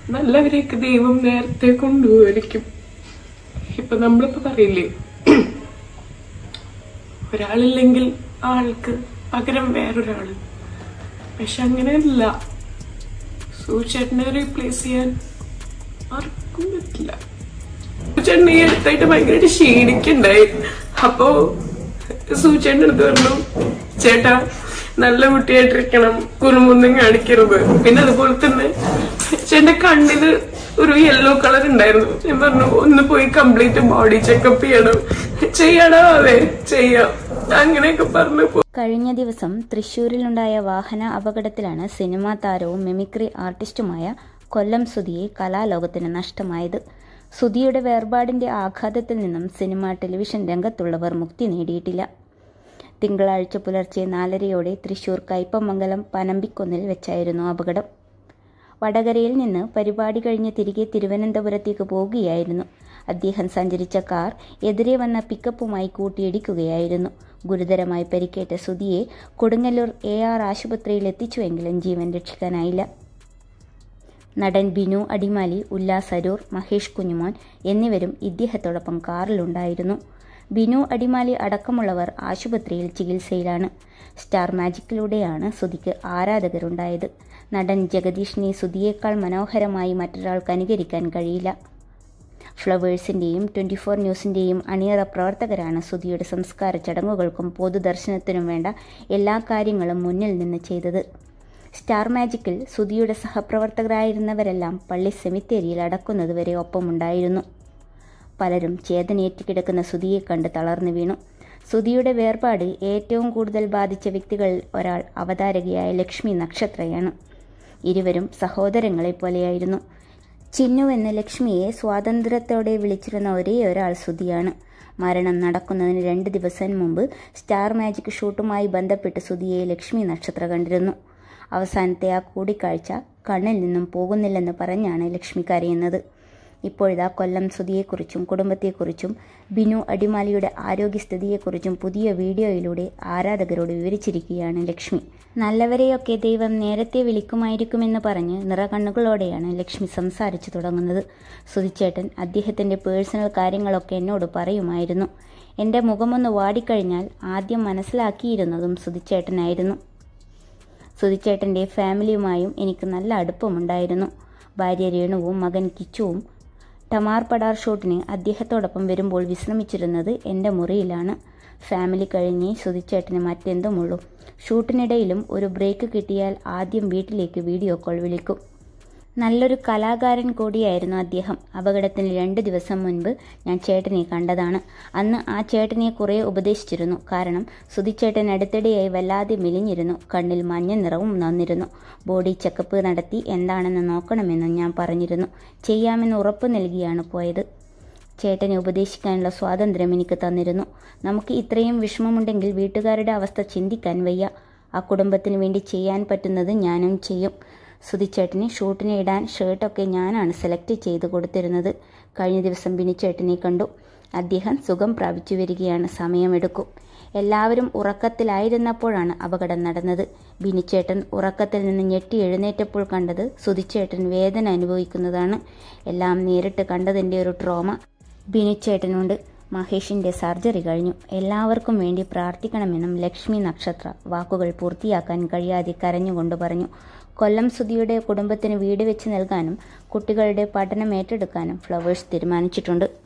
നല്ലവരെയൊക്കെ ദൈവം നേരത്തെ കൊണ്ടുപോയിരിക്കും ഇപ്പൊ നമ്മളിപ്പോ പറയില്ലേ ഒരാളില്ലെങ്കിൽ ആൾക്ക് പകരം വേറൊരാള് പക്ഷെ അങ്ങനെയല്ല സൂചേട്ടനെ റീപ്ലേസ് ചെയ്യാൻ ആർക്കും പറ്റില്ല സൂചേട്ടൻ ഈ അടുത്തായിട്ട് ഭയങ്കരമായിട്ട് ക്ഷീണിക്കുണ്ടായി അപ്പോ സൂചേട്ടൻ അടുത്ത് പറഞ്ഞു ചേട്ടാ നല്ല കുട്ടിയായിട്ടിരിക്കണം കുറുമൊന്നും കാണിക്കരുത് പിന്നെ അതുപോലെ തന്നെ ചേട്ടന്റെ കണ്ണില് ഒരു യെല്ലോ കളർ ഉണ്ടായിരുന്നു ഞാൻ പറഞ്ഞു ഒന്ന് പോയി കംപ്ലീറ്റ് ബോഡി ചെക്കപ്പ് ചെയ്യണം ചെയ്യണോ അതെ ചെയ്യാം അങ്ങനെയൊക്കെ പറഞ്ഞു പോ- കഴിഞ്ഞ ദിവസം തൃശൂരിലുണ്ടായ വാഹന അപകടത്തിലാണ് സിനിമാ താരവും മിമിക്രി ആർട്ടിസ്റ്റുമായ കൊല്ലം സുധിയെ കലാലോകത്തിന് നഷ്ടമായത് സുധിയുടെ വേർപാടിന്റെ ആഘാതത്തിൽ നിന്നും സിനിമ ടെലിവിഷൻ രംഗത്തുള്ളവർ മുക്തി നേടിയിട്ടില്ല തിങ്കളാഴ്ച പുലർച്ചെ നാലരയോടെ തൃശൂർ കയ്പമംഗലം പനമ്പിക്കൊന്നിൽ വെച്ചായിരുന്നു അപകടം വടകരയിൽ നിന്ന് പരിപാടി കഴിഞ്ഞ് തിരികെ തിരുവനന്തപുരത്തേക്ക് പോകുകയായിരുന്നു അദ്ദേഹം സഞ്ചരിച്ച കാർ എതിരെ വന്ന പിക്കപ്പുമായി കൂട്ടിയിടിക്കുകയായിരുന്നു ഗുരുതരമായി പരിക്കേറ്റ സുധിയെ കൊടുങ്ങല്ലൂർ എ ആർ ആശുപത്രിയിൽ എത്തിച്ചുവെങ്കിലും ജീവൻ രക്ഷിക്കാനായില്ല നടൻ ബിനു അടിമാലി ഉല്ലാസ് അരൂർ മഹേഷ് കുഞ്ഞുമോൻ എന്നിവരും ഇദ്ദേഹത്തോടൊപ്പം കാറിലുണ്ടായിരുന്നു ബിനു അടിമാലി അടക്കമുള്ളവർ ആശുപത്രിയിൽ ചികിത്സയിലാണ് സ്റ്റാർ മാജിക്കിലൂടെയാണ് സുധിക്ക് ആരാധകരുണ്ടായത് നടൻ ജഗദീഷിനെ സുധിയേക്കാൾ മനോഹരമായി മറ്റൊരാൾക്ക് അനുകരിക്കാൻ കഴിയില്ല ഫ്ലവേഴ്സിന്റെയും ട്വന്റി ഫോർ ന്യൂസിന്റെയും അണിയറ പ്രവർത്തകരാണ് സുധിയുടെ സംസ്കാര ചടങ്ങുകൾക്കും പൊതുദർശനത്തിനും വേണ്ട എല്ലാ കാര്യങ്ങളും മുന്നിൽ നിന്ന് ചെയ്തത് സ്റ്റാർ മാജിക്കിൽ സുധിയുടെ സഹപ്രവർത്തകരായിരുന്നവരെല്ലാം പള്ളി സെമിത്തേരിയിൽ അടക്കുന്നതുവരെ ഒപ്പമുണ്ടായിരുന്നു പലരും ചേതനയേറ്റ് കിടക്കുന്ന സുധിയെ കണ്ട് തളർന്നു വീണു സുധിയുടെ വേർപാട് ഏറ്റവും കൂടുതൽ ബാധിച്ച വ്യക്തികളിൽ ഒരാൾ അവതാരകയായ ലക്ഷ്മി നക്ഷത്രയാണ് ഇരുവരും സഹോദരങ്ങളെ പോലെയായിരുന്നു ചിന്നു എന്ന ലക്ഷ്മിയെ സ്വാതന്ത്ര്യത്തോടെ വിളിച്ചിരുന്ന ഒരേ ഒരാൾ സുധിയാണ് മരണം നടക്കുന്നതിന് രണ്ട് ദിവസം മുമ്പ് സ്റ്റാർ മാജിക് ഷൂട്ടുമായി ബന്ധപ്പെട്ട് സുധിയെ ലക്ഷ്മി നക്ഷത്ര കണ്ടിരുന്നു അവസാനത്തെ ആ കൂടിക്കാഴ്ച കണ്ണിൽ നിന്നും പോകുന്നില്ലെന്ന് പറഞ്ഞാണ് ലക്ഷ്മി കരയുന്നത് ഇപ്പോഴിതാ കൊല്ലം സുധിയെക്കുറിച്ചും കുടുംബത്തെക്കുറിച്ചും ബിനു അടിമാലിയുടെ ആരോഗ്യസ്ഥിതിയെക്കുറിച്ചും പുതിയ വീഡിയോയിലൂടെ ആരാധകരോട് വിവരിച്ചിരിക്കുകയാണ് ലക്ഷ്മി നല്ലവരെയൊക്കെ ദൈവം നേരത്തെ വിളിക്കുമായിരിക്കുമെന്ന് പറഞ്ഞ് നിറകണ്ണുകളോടെയാണ് ലക്ഷ്മി സംസാരിച്ചു തുടങ്ങുന്നത് സുധിച്ചേട്ടൻ അദ്ദേഹത്തിന്റെ പേഴ്സണൽ കാര്യങ്ങളൊക്കെ എന്നോട് പറയുമായിരുന്നു എൻ്റെ മുഖമൊന്ന് വാടിക്കഴിഞ്ഞാൽ ആദ്യം മനസ്സിലാക്കിയിരുന്നതും സുധിച്ചേട്ടനായിരുന്നു സുധിച്ചേട്ടൻ്റെ ഫാമിലിയുമായും എനിക്ക് നല്ല അടുപ്പമുണ്ടായിരുന്നു ഭാര്യ രേണുവും മകൻ കിച്ചുവും ടമാർ പടാർ ഷൂട്ടിന് അദ്ദേഹത്തോടൊപ്പം വരുമ്പോൾ വിശ്രമിച്ചിരുന്നത് എൻ്റെ മുറിയിലാണ് ഫാമിലി കഴിഞ്ഞേ സുധിച്ചേട്ടന് മറ്റെന്തുമുള്ളൂ ഷൂട്ടിനിടയിലും ഒരു ബ്രേക്ക് കിട്ടിയാൽ ആദ്യം വീട്ടിലേക്ക് വീഡിയോ കോൾ വിളിക്കും നല്ലൊരു കലാകാരൻ കൂടിയായിരുന്നു അദ്ദേഹം അപകടത്തിന് രണ്ട് ദിവസം മുൻപ് ഞാൻ ചേട്ടനെ കണ്ടതാണ് അന്ന് ആ ചേട്ടനെ കുറേ ഉപദേശിച്ചിരുന്നു കാരണം സുധിച്ചേട്ടൻ അടുത്തിടെയായി വല്ലാതെ മെലിഞ്ഞിരുന്നു കണ്ണിൽ മഞ്ഞ നിറവും നന്നിരുന്നു ബോഡി ചെക്കപ്പ് നടത്തി എന്താണെന്ന് നോക്കണമെന്നും ഞാൻ പറഞ്ഞിരുന്നു ചെയ്യാമെന്ന് ഉറപ്പ് നൽകിയാണ് പോയത് ചേട്ടനെ ഉപദേശിക്കാനുള്ള സ്വാതന്ത്ര്യം എനിക്ക് തന്നിരുന്നു നമുക്ക് ഇത്രയും വിഷമമുണ്ടെങ്കിൽ വീട്ടുകാരുടെ അവസ്ഥ ചിന്തിക്കാൻ വയ്യ ആ കുടുംബത്തിന് വേണ്ടി ചെയ്യാൻ പറ്റുന്നത് ഞാനും ചെയ്യും സുധിച്ചേട്ടന് ഷൂട്ടിന് ഇടാൻ ഷർട്ടൊക്കെ ഞാനാണ് സെലക്ട് ചെയ്ത് കൊടുത്തിരുന്നത് കഴിഞ്ഞ ദിവസം ബിനിച്ചേട്ടനെ കണ്ടു അദ്ദേഹം സുഖം പ്രാപിച്ചു വരികയാണ് സമയമെടുക്കും എല്ലാവരും ഉറക്കത്തിലായിരുന്നപ്പോഴാണ് അപകടം നടന്നത് ബിനിച്ചേട്ടൻ ഉറക്കത്തിൽ നിന്ന് ഞെട്ടി എഴുന്നേറ്റപ്പോൾ കണ്ടത് സുധിച്ചേട്ടൻ വേദന അനുഭവിക്കുന്നതാണ് എല്ലാം നേരിട്ട് കണ്ടതിൻ്റെ ഒരു ട്രോമ ബിനിച്ചേട്ടനുണ്ട് മഹേഷിന്റെ സർജറി കഴിഞ്ഞു എല്ലാവർക്കും വേണ്ടി പ്രാർത്ഥിക്കണമെന്നും ലക്ഷ്മി നക്ഷത്ര വാക്കുകൾ പൂർത്തിയാക്കാൻ കഴിയാതെ കരഞ്ഞുകൊണ്ട് പറഞ്ഞു കൊല്ലം സുധിയുടെ കുടുംബത്തിന് വീട് വെച്ച് നൽകാനും കുട്ടികളുടെ പഠനം ഏറ്റെടുക്കാനും ഫ്ലവേഴ്സ് തീരുമാനിച്ചിട്ടുണ്ട്